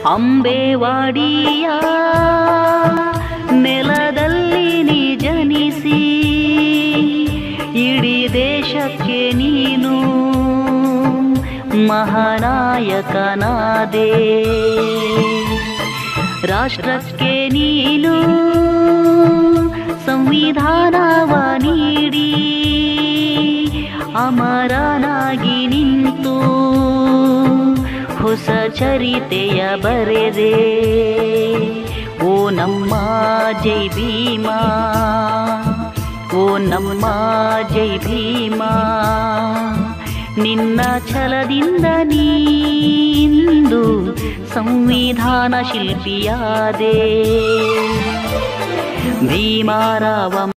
ಅಂಬೇವಾಡಿಯ ನೆಲದಲ್ಲಿ ನೀ ಜನಿಸಿ ಇಡೀ ದೇಶಕ್ಕೆ ನೀನು ಮಹಾನಾಯಕನಾದೆ ರಾಷ್ಟ್ರಕ್ಕೆ ನೀನು ಸಂವಿಧಾನವ ನೀಡಿ ಅಮರನಾಗಿ ನಿಂತು ಹೊಸ ಚರಿತೆಯ ಬರೆದೆ ಓ ನಮ್ಮ ಜೈ ಭೀಮಾ ಓ ನಮ್ಮ ಜೈ ಭೀಮಾ ನಿನ್ನ ಛಲದಿಂದ ನೀಂದು ಸಂವಿಧಾನ ಶಿಲ್ಪಿಯಾದೆ ಭೀಮಾರಾವ